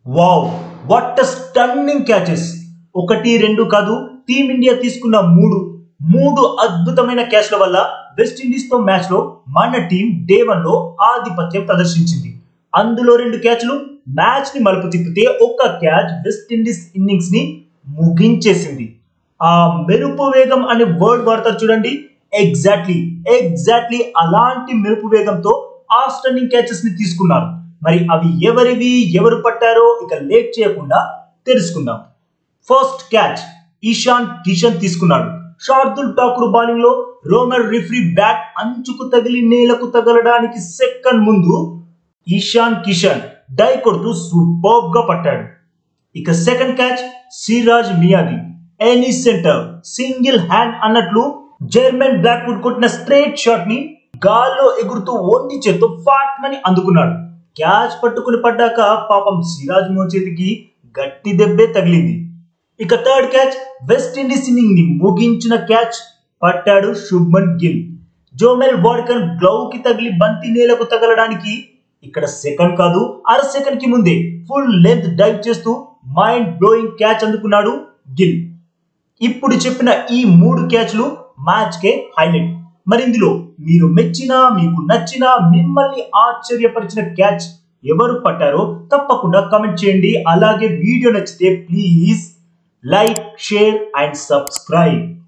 wow what stunning catches ఒకటి రెండు కాదు టీమిండియా తీసుకున్న మూడు మూడు అద్భుతమైన క్యాచ్ల వల్ల వెస్టిండీస్ తో మ్యాచ్ లో మన టీం డే వన్ లో ఆధిపత్యం ప్రదర్శించింది అందులో రెండు క్యాచ్లు మ్యాచ్ ని మలుపు తిప్పితే ఒక్క క్యాచ్ వెస్టిండీస్ ఇన్నింగ్స్ ని ముగించేసింది ఆ మెరుపు వేగం అనే వర్డ్ వాడతారు చూడండి ఎగ్జాక్ట్లీ ఎగ్జాక్ట్లీ అలాంటి మెరుపు వేగంతో ఆ స్టన్నింగ్ క్యాచెస్ ని తీసుకున్నారు మరి అవి ఎవరివి ఎవరు పట్టారో ఇక లేట్ చేయకుండా తెలుసుకుందాం ఫస్ట్ క్యాచ్ ఈశాన్ కిషన్ తీసుకున్నాడు షార్దుల్ ఠాకూర్ బౌలింగ్ లో రోమర్ రిఫ్రీ బ్యాట్ అంచుకు తగిలి నేలకు తగలడానికి సెకండ్ ముందు ఈశాన్ కిషన్ డై కొడుతూ సూపర్బ్ గా పట్టాడు ఇక సెకండ్ క్యాచ్ సిరాజ్ మియాది ఎనీ సెంటర్ సింగిల్ హ్యాండ్ అన్నట్లు జర్మన్ బ్లాక్వుడ్ కొట్టిన స్ట్రేట్ షాట్ ని గాల్లో ఎగురుతూ ఒంటి చేత్తో ఫాట్ మని అందుకున్నాడు క్యాచ్ పట్టుకుని పడ్డాక పాపం సిరాజ్ మోచేతికి గట్టి దెబ్బే తగిలింది ఇక థర్డ్ క్యాచ్ వెస్టిండీస్ ఇన్నింగ్ ని ముగించిన క్యాచ్ పట్టాడు Shubman Gill Jomel Warrican glove కి తగిలి బంతి నేలకు తగలడానికి ఇక్కడ సెకండ్ కాదు అర సెకండ్ కి ముందే ఫుల్ లెంత్ డైవ్ చేస్తూ మైండ్ బ్లోయింగ్ క్యాచ్ అందుకున్నాడు గిల్ ఇప్పుడు చెప్పిన ఈ మూడు క్యాచ్లు మ్యాచ్ కే హైలైట్ మరి ఇందులో మీరు మెచ్చిన మీకు నచ్చిన మిమ్మల్ని ఆశ్చర్యపరిచిన క్యాచ్ ఎవరు పట్టారో తప్పకుండా కమెంట్ చేయండి అలాగే వీడియో నచ్చితే please like share and subscribe